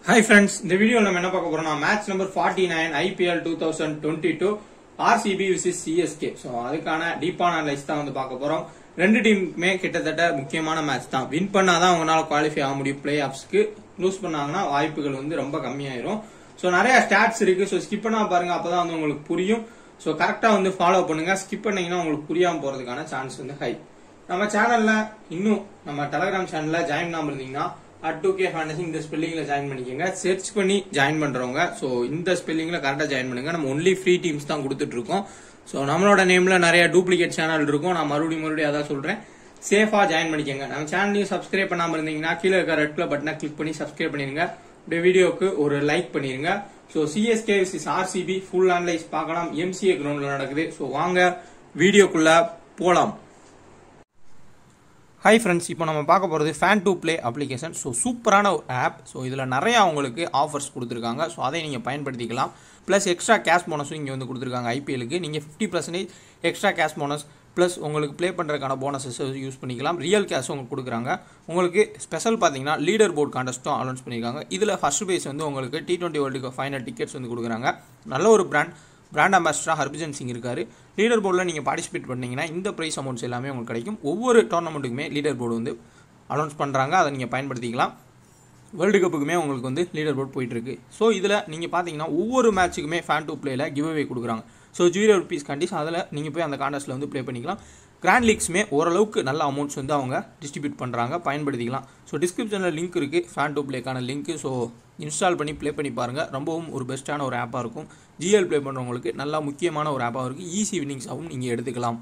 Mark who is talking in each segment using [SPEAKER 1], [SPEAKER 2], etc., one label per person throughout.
[SPEAKER 1] hi friends இந்த video நம்ம என்ன பார்க்க போறோம்னா match number forty nine IPL two thousand twenty two RCB versus CSK so அதுக்கான டீப்பான அனலைஸ் தான் வந்து பார்க்க போறோம் ரெண்டு டீமுக்குமே கிட்டத்தட்ட முக்கியமான மேட்ச் தான் வின் பண்ணாதான் அவங்களால குவாலிஃபை ஆக முடியும் பிளே ஆஃப்ஸ்க்கு லூஸ் பண்ணாங்கன்னா வாய்ப்புகள் வந்து ரொம்ப கம்மியாயிரும் ஸோ நிறைய ஸ்டாட்ஸ் இருக்கு ஸோ ஸ்கிப் பண்ணா பாருங்க அப்பதான் வந்து உங்களுக்கு புரியும் ஸோ கரெக்டா வந்து ஃபாலோ பண்ணுங்க ஸ்கிப் பண்ணீங்கன்னா உங்களுக்கு புரியாம போறதுக்கான சான்ஸ் வந்து ஹை நம்ம சேனல்ல இன்னும் நம்ம டெலகிராம் சேனல்ல ஜாயின் பண்ணாம இருந்தீங்கன்னா அட் டூ கே ஃபேண்டசி இந்த ஸ்பெல்லிங்ல ஜாயின் பண்ணிக்கோங்க சர்ச் பண்ணி ஜாயின் பண்றவங்க ஸோ இந்த ஸ்பெல்லிங்ல கரெக்டா ஜாயின் பண்ணுங்க நம்ம ஒன்லி ஃப்ரீ டீம்ஸ் தான் கொடுத்துட்டு இருக்கோம் ஸோ நம்மளோட நேம்ல நிறைய டூப்ளிகேட் சேனல் இருக்கும் நான் மறுபடியும் மறுபடியும் அதான் சொல்றேன் சேஃபா ஜாயின் பண்ணிக்கோங்க நம்ம சேனலையும் சப்ஸ்கிரைப் பண்ணாம இருந்தீங்கன்னா கீழே இருக்க ரெட் கலர் பட்டனை கிளிக் பண்ணி சப்ஸ்கிரைப் பண்ணிருங்க இந்த வீடியோக்கு ஒரு லைக் பண்ணிருங்க so CSK versus RCB full analyse பார்க்கலாம் எம்சிஏ கிரவுண்ட்ல நடக்குது ஸோ வாங்க வீடியோக்குள்ள போலாம் ஹாய் ஃப்ரெண்ட்ஸ் இப்போ நம்ம பார்க்க போகிறது fan two play application so சூப்பரான ஒரு ஆப் ஸோ இதில் நிறையா உங்களுக்கு ஆஃபர்ஸ் கொடுத்துருக்காங்க ஸோ அதை நீங்கள் பயன்படுத்திக்கலாம் ப்ளஸ் எக்ஸ்ட்ரா கேஷ் போனஸும் இங்கே வந்து கொடுத்துருக்காங்க ஐபிஎலுக்கு நீங்கள் fifty percentage extra cash bonus plus உங்களுக்கு ப்ளே பண்ணுறதுக்கான போனஸஸ் யூஸ் பண்ணிக்கலாம் ரியல் கேஷ் உங்களுக்கு கொடுக்குறாங்க உங்களுக்கு ஸ்பெஷல் பார்த்தீங்கன்னா லீடர் போர்ட் கான்டெஸ்ட்டும் அனௌன்ஸ் பண்ணியிருக்காங்க இதில் ஃபர்ஸ்ட் பேஸ் வந்து உங்களுக்கு T twenty world final tickets வந்து கொடுக்குறாங்க நல்ல ஒரு பிராண்ட் பிராண்ட் அம்பாசிடராக ஹர்பஜன் சிங் இருக்கார் லீடர் போர்டில் நீங்கள் பார்ட்டிசிபேட் பண்ணீங்கன்னா இந்த ப்ரைஸ் அமௌண்ட்ஸ் எல்லாமே உங்களுக்கு கிடைக்கும் ஒவ்வொரு டோர்னமெண்ட்டுக்குமே லீடர் போர்டு வந்து அனௌன்ஸ் பண்ணுறாங்க அதை நீங்கள் பயன்படுத்திக்கலாம் வேர்ல்டு கப்புக்குமே உங்களுக்கு வந்து லீடர் போர்ட் போயிட்டு இருக்கு ஸோ இதில் நீங்கள் பார்த்தீங்கன்னா ஒவ்வொரு மேட்ச்சுக்குமே ஃபேன் டூ பிளேல கிவ் அவே கொடுக்குறாங்க ஸோ ஜீரோ ருபீஸ் கண்டிஸ் அதில் நீங்கள் போய் அந்த கான்டெஸ்ட்டில் வந்து ப்ளே பண்ணிக்கலாம் கிராண்ட் லீக்ஸுமே ஓரளவுக்கு நல்ல அமௌண்ட்ஸ் வந்து அவங்க டிஸ்ட்ரிபியூட் பண்ணுறாங்க பயன்படுத்திக்கலாம் ஸோ டிஸ்கிரிப்ஷனில் லிங்க் இருக்குது ஃபேன் டூ ப்ளேக்கான லிங்க் ஸோ இன்ஸ்டால் பண்ணி ப்ளே பண்ணி பாருங்கள் ரொம்பவும் ஒரு பெஸ்ட்டான ஒரு ஆப்பாக இருக்கும் ஜிஎல் ப்ளே பண்ணுறவங்களுக்கு நல்லா முக்கியமான ஒரு ஆப்பாக இருக்குது ஈஸி வின்னிங்ஸாகவும் நீங்கள் எடுத்துக்கலாம்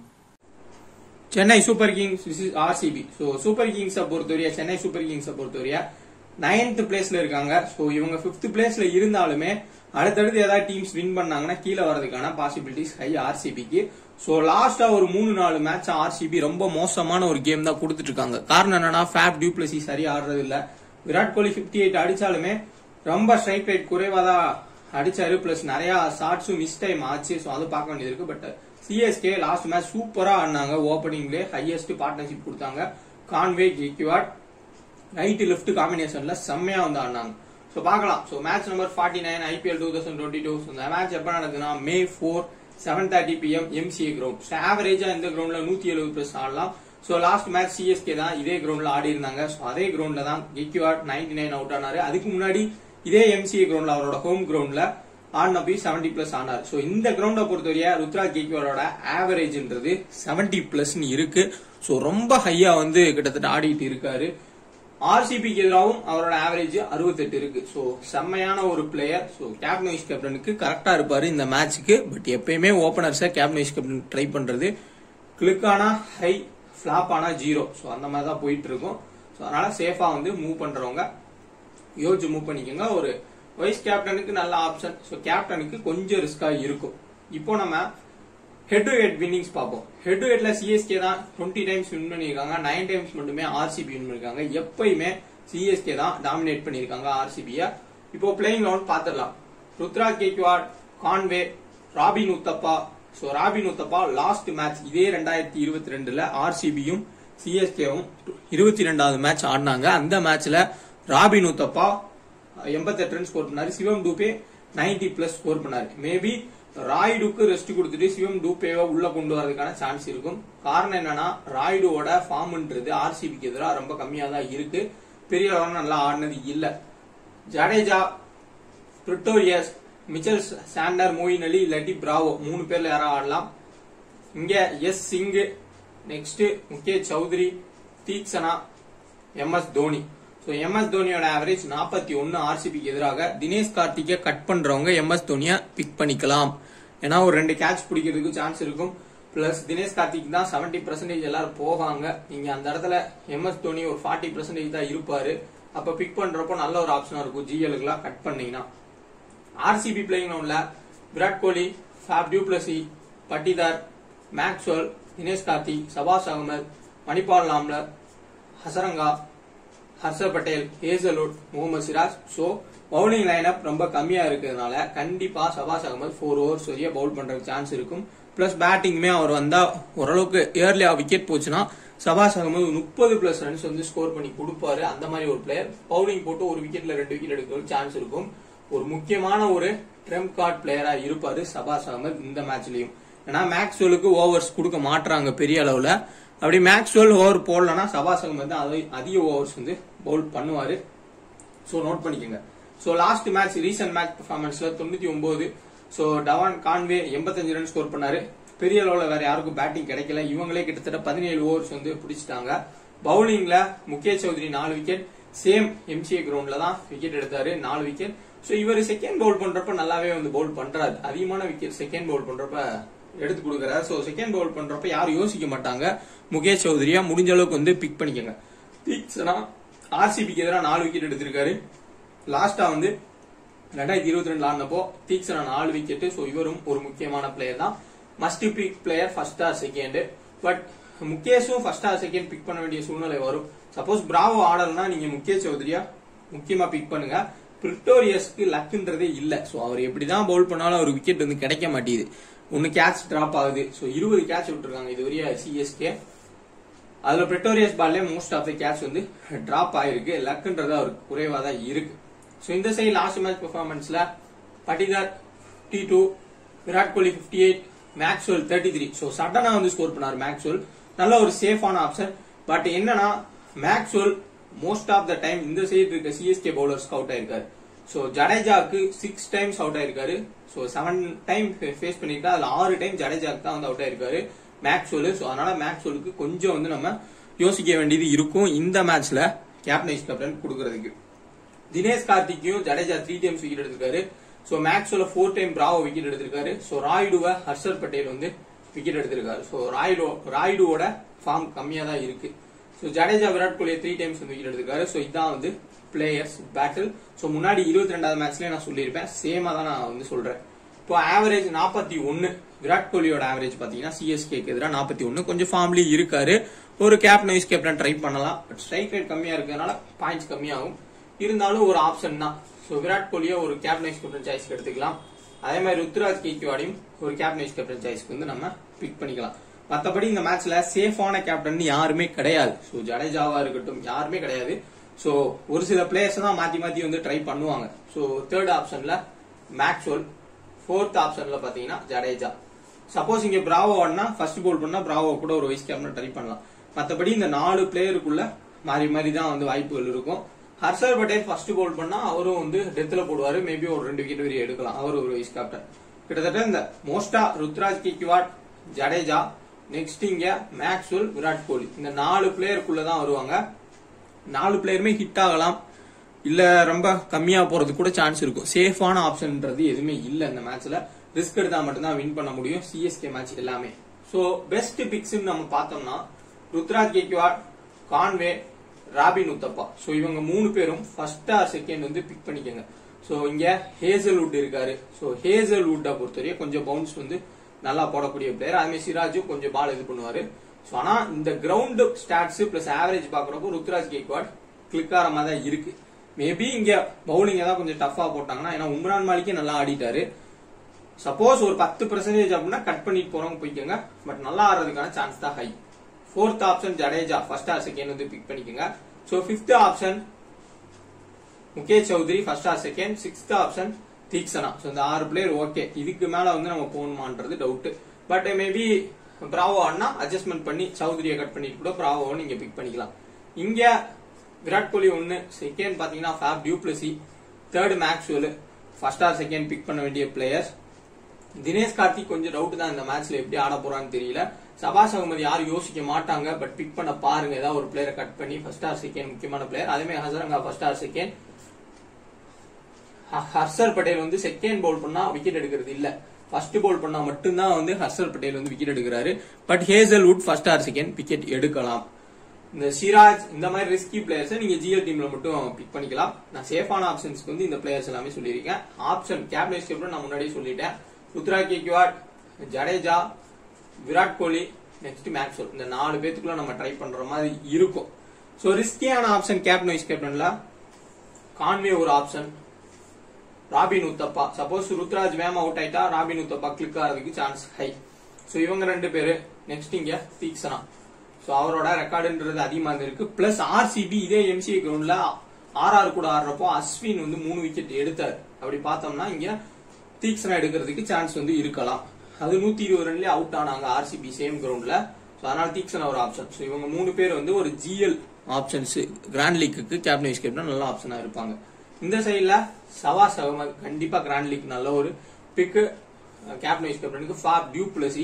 [SPEAKER 1] Chennai super kings versus RCB so super கிங்ஸை பொறுத்தவரையா சென்னை சூப்பர் கிங்ஸை பொறுத்தவரையா நைன்த் பிளேஸ்ல இருக்காங்க ஸோ இவங்க ஃபிஃப்த் பிளேஸ்ல இருந்தாலுமே அடுத்தடுத்து ஏதாவது டீம்ஸ் வின் பண்ணாங்கன்னா கீழே வரதுக்கான பாசிபிலிட்டிஸ் ஹை ஆர்சிபிக்கு ஸோ லாஸ்டா ஒரு மூணு நாலு மேட்ச் ஆர்சிபி ரொம்ப மோசமான ஒரு கேம் தான் கொடுத்துட்டு இருக்காங்க காரணம் என்னன்னா ஃபேப் டியூப்ளசி சரியா ஆடுறது இல்ல விராட் கோலி பிப்டி எயிட் அடிச்சாலுமே ரொம்ப ஸ்ட்ரைக் ரேட் குறைவா தான் அடிச்சாரு பிளஸ் நிறைய ஷார்ட்ஸும் மிஸ் டைம் ஆச்சு ஸோ அது பார்க்க வேண்டியது இருக்கு பட் சிஎஸ்கே லாஸ்ட் மேட்ச் சூப்பரா ஆடினாங்க ஓப்பனிங்லேயே ஹையஸ்ட் பார்ட்னர்ஷிப் கொடுத்தாங்க கான்வே கெக்யூஆர் ரைட் லெஃப்ட் காம்பினேஷன்ல செம்மையா வந்து ஆடினாங்க ஸோ பார்க்கலாம் so match number forty nine IPL two thousand twenty two இந்த மேட்ச் எப்போ நடக்குதுன்னா May four seven thirty PM MCA ground so ஆவரேஜா இந்த கிரவுண்ட்ல நூத்தி எழுபது பிளஸ் ஆடலாம் ஸோ லாஸ்ட் மேட்ச் சிஎஸ்கே தான் இதே கிரவுண்ட்ல ஆடி இருந்தாங்க ஸோ அதே கிரவுண்ட்ல தான் கெக்யூஆர் நைன்டி நைன் அவுட் ஆனாரு அதுக்கு முன்னாடி இதே எம்சிஏ கிரவுண்ட்ல அவரோட ஹோம் கிரவுண்ட்ல ஆடின போய் செவன்டி பிளஸ் ஆனார் ஸோ இந்த கிரவுண்டை பொறுத்தவரையா ருத்ரா கேக்யூரோட ஆவரேஜ்ன்றது செவன்டி பிளஸ் இருக்கு ஸோ ரொம்ப ஹையா வந்து கிட்டத்தட்ட ஆடிட்டு இருக்காரு ஆர்சிபிக்கு எதிராகவும் அவரோட ஆவரேஜ் அறுபத்தெட்டு இருக்கு ஸோ செம்மையான ஒரு பிளேயர் ஸோ கேப்டன் வைஸ் கேப்டனுக்கு கரெக்டா இருப்பாரு இந்த மேட்ச்சுக்கு பட் எப்பயுமே ஓப்பனர்ஸை கேப்டன் வைஸ் கேப்டன் ட்ரை பண்றது கிளிக் ஆனா ஹை ஃபிளாப் ஆனா ஜீரோ ஸோ அந்த மாதிரி தான் போயிட்டு இருக்கும் ஸோ அதனால சேஃபா வந்து மூவ் பண்றவங்க யோசிச்சு மூவ் பண்ணிக்கோங்க ஒரு வைஸ் கேப்டனுக்கு நல்ல ஆப்ஷன் ஸோ கேப்டனுக்கு கொஞ்சம் ரிஸ்கா இருக்கும் இப்போ நம்ம ஹெட் டு ஹெட் வின்னிங்ஸ் பார்ப்போம் ஹெட் டு ஹெட்ல சிஎஸ்கே தான் டுவெண்ட்டி டைம்ஸ் வின் பண்ணிருக்காங்க நைன் டைம்ஸ் மட்டுமே ஆர்சிபி வின் பண்ணிருக்காங்க எப்பயுமே சிஎஸ்கே தான் டாமினேட் பண்ணிருக்காங்க ஆர்சிபிய இப்போ பிளேயிங் லெவன் பாத்துடலாம் Ruturaj Gaikwad Conway Robin Uthappa so Robin Uthappa last match இதே ரெண்டாயிரத்தி இருபத்தி ரெண்டுல ஆர்சிபியும் சிஎஸ்கேவும் இருபத்தி ரெண்டாவது மேட்ச் ஆடினாங்க அந்த மேட்ச்ல ராபின் உத்தப்பா எண்பத்தெட்டு ரன் ஸ்கோர் பண்ணாரு Shivam Dube ninety plus score பண்ணாரு மேபி ராய்டுக்கு ரெஸ்ட் கொடுத்துட்டு சிவம் டூபேவை உள்ள கொண்டு வரதுக்கான சான்ஸ் இருக்கும் காரணம் என்னன்னா ராய்டுவோட ஃபார்ம்ன்றது ஆர்சிபிக்கு எதிராக ரொம்ப கம்மியா தான் இருக்கு பெரிய அளவு நல்லா ஆடினது இல்ல Jadeja Pretorius Mitchell Santner Moeen Ali இல்லாட்டி பிராவோ மூணு பேர்ல யாராவது ஆடலாம் இங்க S Singh next Mukesh Choudhary Theekshana M S Dhoni so M S தோனியோட ஆவரேஜ் நாற்பத்தி ஒன்னு ஆர்சிபிக்கு எதிராக தினேஷ் கார்த்திகை கட் பண்றவங்க எம் எஸ் தோனியை பிக் பண்ணிக்கலாம் ஏன்னா ஒரு ரெண்டு கேட்ச் பிடிக்கிறதுக்கு சான்ஸ் இருக்கும் பிளஸ் தினேஷ் கார்த்திக் தான் செவன்டி பர்சன்டேஜ் எல்லாரும் போவாங்க நீங்க அந்த இடத்துல எம் எஸ் தோனி ஒரு ஃபார்ட்டி பர்சன்டேஜ் தான் இருப்பாரு அப்ப பிக் பண்றப்போ நல்ல ஒரு ஆப்ஷனா இருக்கும் ஜிஎலுக்குலாம் கட் பண்ணீங்கன்னா ஆர்சிபி பிளேயிங் ரவுண்ட்ல Virat Kohli Faf du Plessis Patidar Maxwell Dinesh Karthik Shahbaz Ahmed Mahipal Lomror Hasaranga Harshal Patel Hazlewood Mohammed Siraj so bowling lineup ரொம்ப கம்மியா இருக்கிறதுனால கண்டிப்பா சபாஸ் அகமது ஃபோர் ஓவர்ஸ் வரைய பவுல் பண்றதுக்கு சான்ஸ் இருக்கும் பிளஸ் பேட்டிங்குமே அவர் வந்தா ஓரளவுக்கு ஏர்லியா விக்கெட் போச்சுன்னா சபாஸ் அகமது முப்பது பிளஸ் ரன்ஸ் வந்து ஸ்கோர் பண்ணி கொடுப்பாரு அந்த மாதிரி ஒரு பிளேயர் பவுலிங் போட்டு ஒரு விக்கெட்ல ரெண்டு விக்கெட் எடுக்க சான்ஸ் இருக்கும் ஒரு முக்கியமான ஒரு ட்ரெம்ப் கார்ட் பிளேயரா இருப்பாரு சபாஸ் அகமது இந்த மேட்ச்லயும் ஏன்னா மேக்ஸ்வெலுக்கு ஓவர்ஸ் கொடுக்க மாட்றாங்க பெரிய அளவுல அப்படி மேக்ஸ்வெல் ஓவர் போடலன்னா சபாஸ் அகமது தான் அதை- அதிக ஓவர்ஸ் வந்து பவுல் பண்ணுவாரு ஸோ நோட் பண்ணிக்கோங்க so last match recent match பெர்ஃபார்மன்ஸ்ல தொண்ணூத்தி ஒன்பது ஸோ டவான் கான்வே எண்பத்தஞ்சு ரன் ஸ்கோர் பண்ணாரு பெரிய அளவில் வேற யாருக்கும் பேட்டிங் கிடைக்கல இவங்களே கிட்டத்தட்ட பதினேழு ஓவர்ஸ் வந்து பிடிச்சிட்டாங்க பவுலிங்ல முகேஷ் சௌத்ரி நாலு விக்கெட் சேம் எம்சிஏ கிரவுண்ட்ல தான் விக்கெட் எடுத்தாரு நாலு விக்கெட் ஸோ இவர் செகண்ட் பவுல் பண்றப்ப நல்லாவே வந்து பவுல் பண்றாரு அதிகமான விக்கெட் செகண்ட் பவுல் பண்றப்ப எடுத்து கொடுக்குறாரு ஸோ செகண்ட் பவுல் பண்றப்ப யாரும் யோசிக்க மாட்டாங்க முகேஷ் சௌத்ரியா முடிஞ்ச அளவுக்கு வந்து பிக் பண்ணிக்கோங்க தீக்ஷனா ஆர்சிபிக்கு எதிராக நாலு விக்கெட் எடுத்திருக்காரு லாஸ்டா வந்து ரெண்டாயிரத்தி இருபத்தி ரெண்டுல ஆனப்போ தீக்ஷனா நாலு விக்கெட் ஸோ இவரும் ஒரு முக்கியமான பிளேயர் தான் must pick player first or second but முகேஷும் ஃபர்ஸ்ட் ஆர் செகண்ட் பிக் பண்ண வேண்டிய சூழ்நிலை வரும் சப்போஸ் பிராவோ ஆடலனா நீங்க முகேஷ் சௌத்ரியா முக்கியமா பிக் பண்ணுங்க பிரிட்டோரியஸ்க்கு லக்குன்றதே இல்ல சோ அவர் எப்படிதான் பவுல் பண்ணாலும் அவர் விக்கெட் வந்து கிடைக்க மாட்டேங்குது ஒன்னு கேட்ச் டிராப் ஆகுது சோ இருபது கேட்ச் விட்டுருக்காங்க இதுவரைய சிஎஸ்கே அதுல பிரிட்டோரியஸ் பால்லே மோஸ்ட் ஆஃப் த கேட்ச் வந்து டிராப் ஆயிருக்கு லக்குன்றது அவருக்கு குறைவா தான் இருக்கு சோ இந்த சைடு லாஸ்ட் மேட்ச் பெர்ஃபார்மன்ஸ்ல பட்டிதார் டி டூ Virat Kohli 58 eight Maxwell thirty three so சடனா வந்து ஸ்கோர் பண்ணார் மேக்ஸ்வெல் நல்ல ஒரு சேஃபான ஆப்ஷன் பட் என்னன்னா Maxwell most of the time இந்த சைடு இருக்க சிஎஸ்கே பவுலர்ஸ் அவுட் ஆயிருக்காரு ஸோ ஜடேஜாக்கு சிக்ஸ் டைம்ஸ் அவுட் ஆயிருக்காரு ஸோ செவன் டைம் ஃபேஸ் பண்ணிட்டா அதுல ஆறு டைம் ஜடேஜாக்கு தான் வந்து அவுட் ஆயிருக்காரு மேக்ஸ்வெல் ஸோ அதனால மேக்ஸ்வெலுக்கு கொஞ்சம் வந்து நம்ம யோசிக்க வேண்டியது இருக்கும் இந்த மேட்ச்ல கேப்டன் வைஸ் கேப்டன் கொடுக்கறதுக்கு தினேஷ் கார்த்திக்கையும் ஜடேஜா த்ரீ டைம்ஸ் விக்கெட் எடுத்திருக்காரு சோ மேக்ஸ்வெல்ல ஃபோர் டைம் பிராவோ விக்கெட் எடுத்திருக்காரு சோ ராயுடுவ ஹர்ஷர் பட்டேல் வந்து விக்கெட் எடுத்திருக்காரு சோ ராயுடு ராயுடுவோட ஃபார்ம் கம்மியா தான் இருக்கு so Jadeja Virat Kohli three times வந்து விக்கெட் எடுத்திருக்காரு சோ இதான் வந்து பிளேயர்ஸ் பேட்டில் சோ முன்னாடி இருபத்தி ரெண்டாவது மேட்ச்லயே நான் சொல்லியிருப்பேன் சேமா தான் நான் வந்து சொல்றேன் இப்போ ஆவரேஜ் நாற்பத்தி ஒன்னு விராட் கோலியோட ஆவரேஜ் பாத்தீங்கன்னா சிஎஸ்கேக்கு எதிராக நாற்பத்தி ஒன்னு கொஞ்சம் ஃபார்ம்லி இருக்காரு ஒரு கேப்டன் வைஸ் கேப்டன் ட்ரை பண்ணலாம் பட் ஸ்ட்ரைக் ரேட் கம்மியா இருக்கிறதுனால பாயிண்ட்ஸ் கம்மியாகும் இருந்தாலும் ஒரு ஆப்ஷன் தான் ஸோ விராட் கோலியை ஒரு கேப்டன் வைஸ் கேப்டன் சாய்ஸ்க்கு எடுத்துக்கலாம் அதே மாதிரி ருத்ராஜ் கேக்வாடியும் ஒரு கேப்டன் வைஸ் கேப்டன் சாய்ஸ்க்கு வந்து நம்ம பிக் பண்ணிக்கலாம் மத்தபடி இந்த மேட்ச்ல சேஃபான கேப்டன் யாருமே கிடையாது ஸோ ஜடேஜாவா இருக்கட்டும் யாருமே கிடையாது ஸோ ஒரு சில பிளேயர்ஸ் தான் மாத்தி மாத்தி வந்து ட்ரை பண்ணுவாங்க ஸோ தேர்ட் ஆப்ஷன்ல மேக்ஸ்வெல் ஃபோர்த் ஆப்ஷன்ல பாத்தீங்கன்னா ஜடேஜா சப்போஸ் இங்க பிராவோ ஆடினா ஃபர்ஸ்ட் போல் பண்ணா பிராவோ கூட ஒரு வைஸ் கேப்டன் ட்ரை பண்ணலாம் மத்தபடி இந்த நாலு பிளேயருக்குள்ள மாறி மாறி தான் வந்து வாய்ப்புகள் இருக்கும் ஹர்ஷர் பட்டேல் ஃபர்ஸ்ட் போல் பண்ணா அவரும் வந்து டெத்ல போடுவாரு மேபி ஒரு ரெண்டு விக்கெட் வரையும் எடுக்கலாம் அவர் ஒரு வைஸ் கேப்டன் கிட்டத்தட்ட இந்த மோஸ்டா ருத்ராஜ் கிக்வாட் ஜடேஜா நெக்ஸ்ட் இங்க மேக்ஸ்வெல் விராட் கோலி இந்த நாலு பிளேயருக்குள்ள தான் வருவாங்க நாலு பிளேயருமே ஹிட் ஆகலாம் இல்ல ரொம்ப கம்மியா போறது கூட சான்ஸ் இருக்கும் சேஃபான ஆப்ஷன்ன்றது எதுவுமே இல்ல இந்த மேட்ச்ல ரிஸ்க் எடுத்தா மட்டும்தான் வின் பண்ண முடியும் சிஎஸ்கே மேட்ச் எல்லாமே சோ பெஸ்ட் பிக்ஸ் நம்ம பார்த்தோம்னா ருத்ராஜ் கேக்வாட் கான்வே ராபின் உத்தப்பா சோ இவங்க மூணு பேரும் ஃபர்ஸ்ட் ஆர் செகண்ட் வந்து பிக் பண்ணிக்கோங்க சோ இங்க ஹேசல்வுட் இருக்காரு சோ ஹேசல்வுட்டை பொறுத்தவரையும் கொஞ்சம் பவுன்ஸ் வந்து நல்லா போடக்கூடிய பிளேயர் அதே மாதிரி சிராஜும் கொஞ்சம் பால் இது பண்ணுவாரு சோ ஆனா இந்த கிரவுண்ட் ஸ்டாட்ஸ் பிளஸ் ஆவரேஜ் பாக்குறப்போ ருத்ராஜ் கேக்வாட் கிளிக் ஆகிற மாதிரி தான் இருக்கு மேபி இங்க பவுலிங் ஏதாவது கொஞ்சம் டஃபா போட்டாங்கன்னா ஏன்னா உம்ரான் மாலிக்கே நல்லா ஆடிட்டாரு சப்போஸ் ஒரு பத்து பெர்சன்டேஜ் அப்படின்னா கட் பண்ணிட்டு போறவங்க போய்க்கோங்க பட் நல்லா ஆடுறதுக்கான சான்ஸ் தான் high fourth option Jadeja first or second வந்து பிக் பண்ணிக்கோங்க so fifth option Mukesh Choudhary first or second sixth option Theekshana so இந்த ஆறு பிளேயர் ஓகே இதுக்கு மேல வந்து நம்ம போகணுமான்றது டவுட் பட் மேபி பிராவோ ஆனா அட்ஜஸ்ட்மெண்ட் பண்ணி சௌத்ரியை கட் பண்ணிட்டு கூட பிராவோ நீங்க பிக் பண்ணிக்கலாம் இங்க விராட் கோலி ஒன்னு செகண்ட் பாத்தீங்கன்னா Faf du Plessis third Maxwell first or second pick பண்ண வேண்டிய பிளேயர்ஸ் தினேஷ் கார்த்திக் கொஞ்சம் டவுட் தான் இந்த மேட்ச்ல எப்படி ஆட போறான்னு தெரியல சபாஸ் அகமது யாரும் யோசிக்க மாட்டாங்க பட் பிக் பண்ண பாருங்க ஏதாவது ஒரு பிளேயரை கட் பண்ணி ஃபர்ஸ்ட் ஆர் செகண்ட் முக்கியமான பிளேயர் அதே மாதிரி Hasaranga first or second Harshal Patel வந்து செகண்ட் பவுல் பண்ணா விக்கெட் எடுக்கிறது இல்ல ஃபர்ஸ்ட் பவுல் பண்ணா மட்டும்தான் வந்து ஹர்ஷர் பட்டேல் வந்து விக்கெட் எடுக்கிறாரு but Hazlewood first or second wicket எடுக்கலாம் இந்த சிராஜ் இந்த மாதிரி ரிஸ்கி பிளேயர்ஸ் நீங்க ஜிஎல் டீம்ல மட்டும் பிக் பண்ணிக்கலாம் நான் சேஃபான ஆப்ஷன்ஸ்க்கு வந்து இந்த பிளேயர்ஸ் எல்லாமே சொல்லியிருக்கேன் ஆப்ஷன் கேப்டன் கேப்டன் நான் முன்னாடியே சொல்லிட்டேன் ருத்ரா கேக்வாட் ஜடேஜா விராட் கோலி நெக்ஸ்ட் மேக்ஸ்வெல் இந்த நாலு பேத்துக்குள்ள நம்ம ட்ரை பண்ற மாதிரி இருக்கும் சோ ரிஸ்கியான ஆப்ஷன் கேப்டன் வைஸ் கேப்டன்ல கான்வே ஒரு ஆப்ஷன் ராபின் உத்தப்பா சப்போஸ் ருத்ராஜ் வேம் அவுட் ஆயிட்டா ராபின் உத்தப்பா கிளிக் ஆகிறதுக்கு சான்ஸ் ஹை சோ இவங்க ரெண்டு பேரு நெக்ஸ்ட் இங்க தீக்ஷனா சோ ஸோ அவரோட ரெக்கார்டுன்றது அதிகமாக இருந்திருக்கு பிளஸ் ஆர்சிபி இதே எம்சிஏ கிரவுண்ட்ல ஆர்ஆர் கூட ஆடுறப்போ அஸ்வின் வந்து மூணு விக்கெட் எடுத்தார் அப்படி பார்த்தோம்னா இங்க தீக்ஷனா எடுக்கிறதுக்கு சான்ஸ் வந்து இருக்கலாம் அது நூத்தி இருபது ரன்லயே அவுட் ஆனாங்க ஆர்சிபி சேம் கிரவுண்ட்ல ஸோ அதனால தீக்ஷனா ஒரு ஆப்ஷன் ஸோ இவங்க மூணு பேர் வந்து ஒரு ஜிஎல் ஆப்ஷன்ஸ் கிராண்ட் லீக்குக்கு கேப்டன் வைஸ் கேப்டன் நல்ல ஆப்ஷனா இருப்பாங்க இந்த சைடுல சவாஸ் அகமது கண்டிப்பா கிராண்ட் லீக் நல்ல ஒரு பிக்கு கேப்டன் வைஸ் கேப்டனுக்கு Faf du Plessis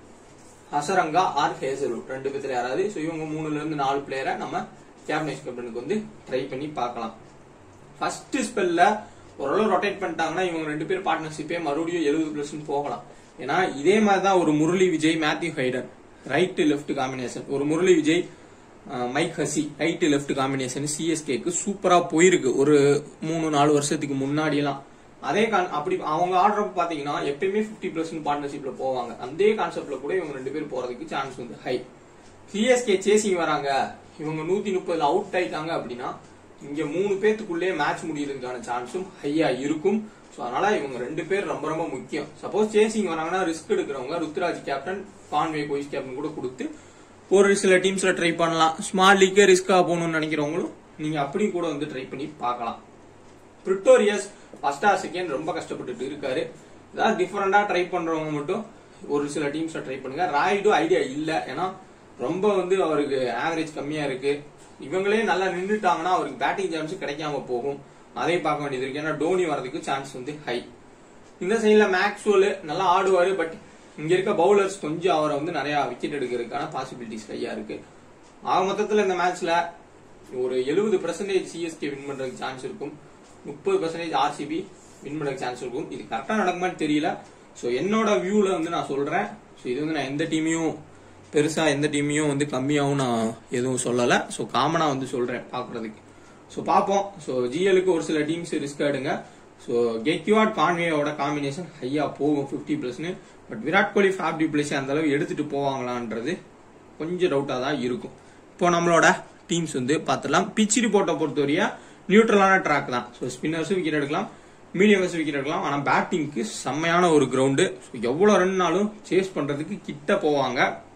[SPEAKER 1] Hasaranga or Hazlewood ரெண்டு பேர்த்துல யாராவது ஸோ இவங்க மூணுல இருந்து நாலு பிளேயரை நம்ம கேப்டன் வைஸ் கேப்டனுக்கு வந்து ட்ரை பண்ணி பார்க்கலாம் ஃபர்ஸ்ட் ஸ்பெல்ல ஓரளவு ரொட்டேட் பண்ணிட்டாங்கன்னா இவங்க ரெண்டு பேர் பார்ட்னர்ஷிப்பே மறுபடியும் எழுபது பிளஸ் போகலாம் ஏன்னா இதே மாதிரி தான் ஒரு Murali Vijay Matthew Hayden right left combination ஒரு Murali Vijay uh, Mike Hussey right left combination சிஎஸ்கேக்கு சூப்பரா போயிருக்கு ஒரு மூணு நாலு வருஷத்துக்கு முன்னாடி எல்லாம் அதே கான் அப்படி அவங்க ஆடுறப்ப பாத்தீங்கன்னா எப்பயுமே 50% பர்சன்ட் பார்ட்னர்ஷிப்ல போவாங்க அதே கான்செப்ட்ல கூட இவங்க ரெண்டு பேர் போறதுக்கு சான்ஸ் வந்து ஹை சிஎஸ்கே சேசிங் வராங்க இவங்க நூத்தி முப்பதுல அவுட் ஆயிட்டாங்க அப்படின்னா இங்க மூணு பேத்துக்குள்ளே மேட்ச் முடியறதுக்கான சான்ஸும் ஹையா இருக்கும் சோ அதனால இவங்க ரெண்டு பேர் ரொம்ப ரொம்ப முக்கியம் சப்போஸ் சேசிங் வராங்கன்னா ரிஸ்க் எடுக்கிறவங்க ருத்ராஜ் கேப்டன் கான்வே கோயிஸ் கேப்டன் கூட கொடுத்து ஒரு சில டீம்ஸ்ல ட்ரை பண்ணலாம் ஸ்மால் லீக்கே ரிஸ்கா போகணும்னு நினைக்கிறவங்களும் நீங்க அப்படி கூட வந்து ட்ரை பண்ணி பார்க்கலாம் பிரிட்டோரியஸ் ஃபர்ஸ்ட் ஆர் செகண்ட் ரொம்ப கஷ்டப்பட்டுட்டு இருக்காரு ஏதாவது டிஃபரெண்டா ட்ரை பண்றவங்க மட்டும் ஒரு சில டீம்ஸ்ல ட்ரை பண்ணுங்க ராய்டு ஐடியா இல்ல ஏன்னா ரொம்ப வந்து அவருக்கு ஆவரேஜ் கம்மியா இருக்கு இவங்களே நல்லா நின்றுட்டாங்கன்னா அவருக்கு பேட்டிங் சான்ஸ் கிடைக்காம போகும் அதை பார்க்க வேண்டியது இருக்கு ஏன்னா டோனி வரதுக்கு சான்ஸ் வந்து ஹை இந்த சைட்ல மேக்ஸ்வெல் நல்லா ஆடுவாரு பட் இங்க இருக்க பவுலர்ஸ் கொஞ்சம் அவரை வந்து நிறைய விக்கெட் எடுக்கிறதுக்கான பாசிபிலிட்டிஸ் கையா இருக்கு ஆக மொத்தத்துல இந்த மேட்ச்ல ஒரு எழுபது பர்சன்டேஜ் சிஎஸ்கே வின் பண்றதுக்கு சான்ஸ் இருக்கும் முப்பது பர்சன்டேஜ் ஆர்சிபி வின் பண்றதுக்கு சான்ஸ் இருக்கும் இது கரெக்டா நடக்குமான்னு தெரியல சோ என்னோட வியூல வந்து நான் சொல்றேன் சோ இது வந்து நான் எந்த டீமையும் பெருசா எந்த டீமையும் வந்து கம்மியாவும் நான் எதுவும் சொல்லல சோ காமனா வந்து சொல்றேன் பாக்குறதுக்கு சோ பாப்போம் சோ ஜிஎலுக்கு ஒரு சில டீம்ஸ் ரிஸ்க் எடுங்க சோ கெக்யூஆட் கான்வேயோட காம்பினேஷன் ஹையா போகும் 50 பிளஸ்னு பட் விராட் கோலி ஃபேப் டிப்ளேசி அந்த அளவு எடுத்துட்டு போவாங்களான்றது கொஞ்சம் டவுட்டா தான் இருக்கும் இப்போ நம்மளோட டீம்ஸ் வந்து பார்த்துடலாம் பிச் ரிப்போர்ட்டை பொறுத்தவரையா நியூட்ரலான ட்ராக் தான் ஸோ ஸ்பின்னர்ஸும் விக்கெட் எடுக்கலாம் மீடியமர்ஸ் விக்கெட் எடுக்கலாம் ஆனால் பேட்டிங்க்கு செம்மையான ஒரு கிரவுண்டு ஸோ எவ்வளோ ரன்னாலும் சேஸ் பண்றதுக்கு கிட்ட போவாங்க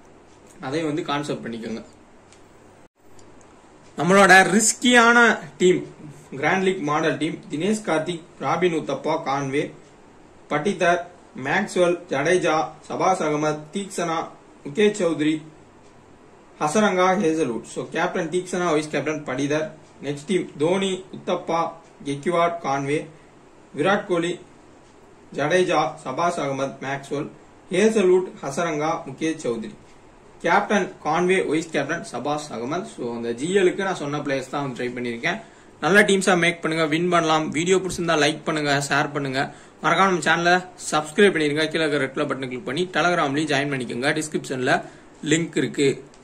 [SPEAKER 1] அதை வந்து கான்செப்ட் பண்ணிக்கோங்க நம்மளோட ரிஸ்கியான team grand league model team Dinesh Karthik Robin Uthappa Conway Patidar Maxwell Jadeja Shahbaz Ahmed Theekshana Mukesh Choudhary Hasaranga Hazlewood so captain Theekshana vice captain Patidar next team Dhoni Uthappa Gaikwad Conway Virat Kohli Jadeja Shahbaz Ahmed Maxwell Hazlewood Hasaranga Mukesh Choudhary captain Conway vice captain Shahbaz Ahmed so அந்த ஜிஎலுக்கு நான் சொன்ன பிளேயர்ஸ் தான் வந்து ட்ரை பண்ணியிருக்கேன் நல்ல டீம்ஸா மேக் பண்ணுங்க வின் பண்ணலாம் வீடியோ பிடிச்சிருந்தா லைக் பண்ணுங்க ஷேர் பண்ணுங்க மறக்காம நம்ம சேனலை சப்ஸ்கிரைப் பண்ணிருங்க கீழே ரெட் கலர் பட்டன் கிளிக் பண்ணி டெலகிராம்லயும் ஜாயின் பண்ணிக்கோங்க டிஸ்கிரிப்ஷன்ல லிங்க் இருக்கு